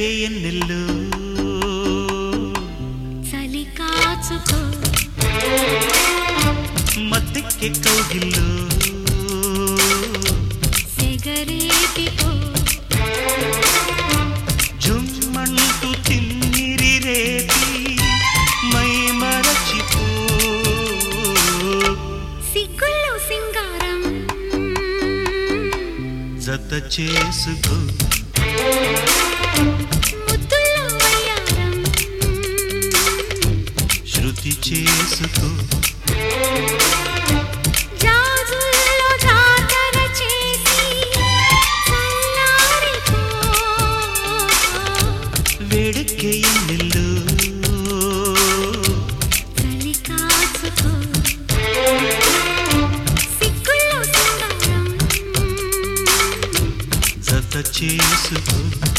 వేడెక్కే ఎన్నెల్లు చలి కాచుకో మత్తెక్కే కౌగిల్లు సెగరేపికో జుమ్మంటూ తిమ్మిరి రేపి మై మరచిపో సిగ్గుల్లో సింగారం జత చేసుకో ముద్దుల్లో వయ్యారం శృతి చేసుకో జాజుల్లో జాతర చేసి చల్లారిపో వేడెక్కే ఎన్నెల్లు చలి కాచుకో సిగ్గుల్లో సింగారం జత చేసుకో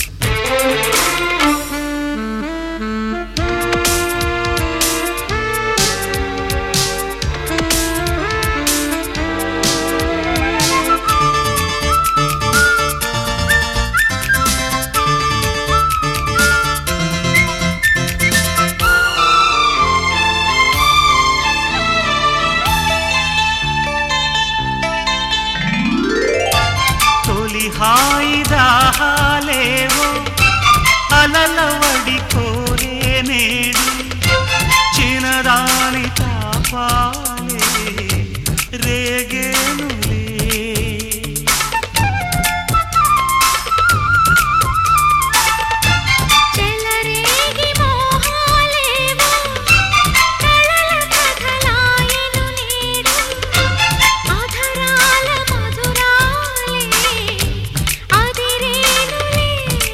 తొలి హాయి దాహాలేవో అలలవడి కోరే నేడు చినదాని తాపాలే రేగేనులే చెలరేగి మోహాలేవో కళల కథలాయను నేడు అధరాల మధురాలే అదిరేనులే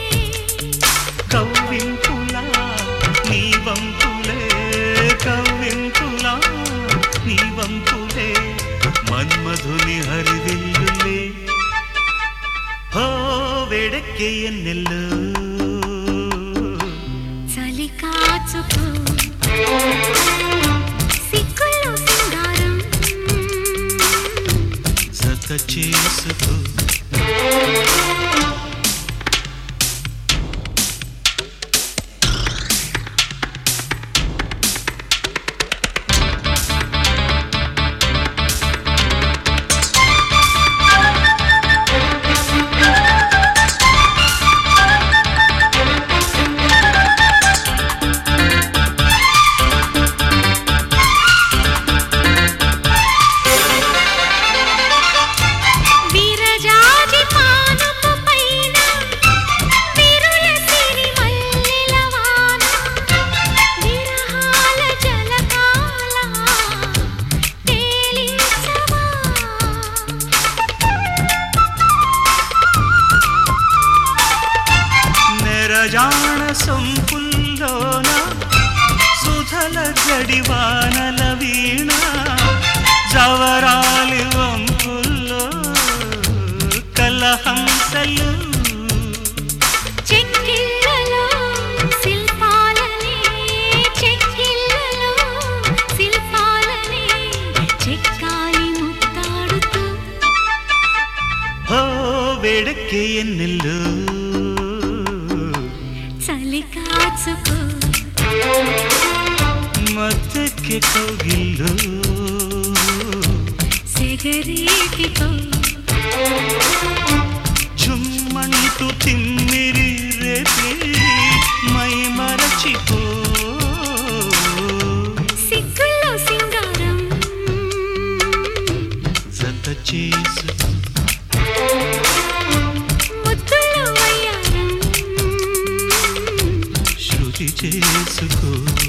కవ్వింపులా నీ వంపులే కవ్వింపులా నీ వంపులే మన్మధుని హరివిల్లులే హో వేడెక్కే ఎన్నెల్లు చలి కాచుకో సిగ్గుల్లో సింగారం జత చేసుకో విరజాజి పానుపు పైన విరుల సిరిమల్లెల వాన విరహాల జలకాల తేలించవా నెరజాణ సొంపుల్లోన సుధల గడివానల వీణ జవరాలి వంపుల్లో కలహంసలు చెక్కిళ్ళలో శిల్పాలని చెక్కిళ్ళలో శిల్పాలని చెక్కాలి ముత్తాడుతూ హో వేడెక్కే ఎన్నెల్లు చలి కాచుకో మత్తెక్కే కౌగిల్లు సెగరేపికో చుమ్మంటూ తిమ్మిరి రేపి మై మరచిపో సిగ్గుల్లో సింగారం జత చేసుకో ముద్దుల్లో వయ్యారం శృతి చేసుకో